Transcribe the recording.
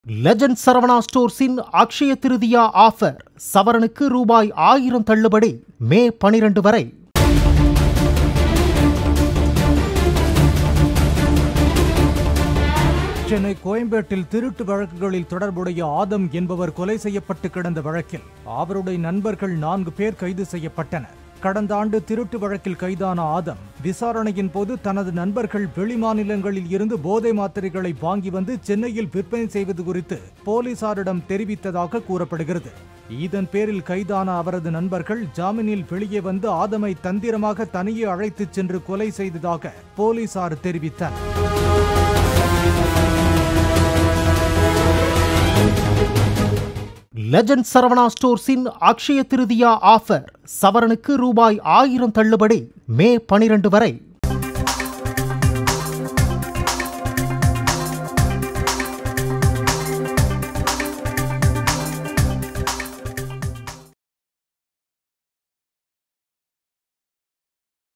legend Saravana ஸ்டோர்ஸின் Akshaya Tritiya offer சவரனுக்கு ரூபாய் ஆயிரம் தள்ளுபடி மே பனிரெண்டு வரை சென்னை கோயம்பேட்டில் திருட்டு வழக்குகளில் தொடர்புடைய ஆதம் என்பவர் கொலை செய்யப்பட்டு கிடந்த வழக்கில் அவருடைய நண்பர்கள் நான்கு பேர் கைது செய்யப்பட்டனர் கடந்த ஆண்டு திருட்டு வழக்கில் கைதான ஆதம் விசாரணையின் போது தனது நண்பர்கள் வெளிமாநிலங்களில் இருந்து போதை மாத்திரைகளை வாங்கி வந்து சென்னையில் விற்பனை செய்வது குறித்து போலீசாரிடம் தெரிவித்ததாக கூறப்படுகிறது இதன் பேரில் கைதான அவரது நண்பர்கள் ஜாமீனில் வெளியே வந்து ஆதமை தந்திரமாக தனியே அழைத்துச் சென்று கொலை செய்ததாக போலீசார் தெரிவித்தனர் லெஜண்ட் சரவணா ஸ்டோர்ஸின் அக்ஷய திருதியா ஆஃபர் சவரனுக்கு ரூபாய் ஆயிரம் தள்ளுபடி மே பனிரெண்டு வரை